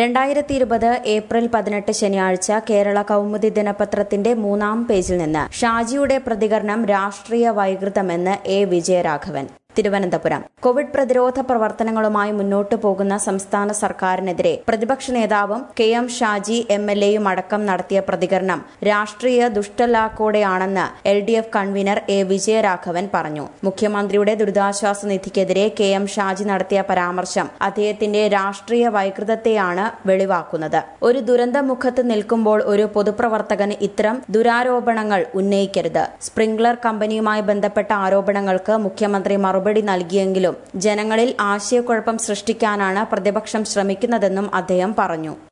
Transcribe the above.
രണ്ടായിരത്തി ഇരുപത് ഏപ്രിൽ പതിനെട്ട് ശനിയാഴ്ച കേരള കൗമുദി ദിനപത്രത്തിന്റെ മൂന്നാം പേജിൽ നിന്ന് ഷാജിയുടെ പ്രതികരണം രാഷ്ട്രീയ വൈകൃതമെന്ന് എ വിജയരാഘവൻ തിരുവനന്തപുരം കോവിഡ് പ്രതിരോധ പ്രവർത്തനങ്ങളുമായി മുന്നോട്ടു പോകുന്ന സംസ്ഥാന സർക്കാരിനെതിരെ പ്രതിപക്ഷ നേതാവും K M Shaji M L എയും അടക്കം നടത്തിയ പ്രതികരണം രാഷ്ട്രീയ ദുഷ്ടലാക്കോടെയാണെന്ന് L D F convener A Vijayaraghavan പറഞ്ഞു മുഖ്യമന്ത്രിയുടെ ദുരിതാശ്വാസ നിധിക്കെതിരെ കെ എം ഷാജി നടത്തിയ പരാമർശം അദ്ദേഹത്തിന്റെ രാഷ്ട്രീയ വൈകൃതത്തെയാണ് വെളിവാക്കുന്നത് ഒരു ദുരന്തമുഖത്ത് നിൽക്കുമ്പോൾ ഒരു പൊതുപ്രവർത്തകൻ ഇത്തരം ദുരാരോപണങ്ങൾ ഉന്നയിക്കരുത് സ്പ്രിംഗ്ലർ കമ്പനിയുമായി ബന്ധപ്പെട്ട ആരോപണങ്ങൾക്ക് മുഖ്യമന്ത്രി മറുപടി നൽകിയെങ്കിലും ജനങ്ങളിൽ ആശയക്കുഴപ്പം സൃഷ്ടിക്കാനാണ് പ്രതിപക്ഷം ശ്രമിക്കുന്നതെന്നും അദ്ദേഹം പറഞ്ഞു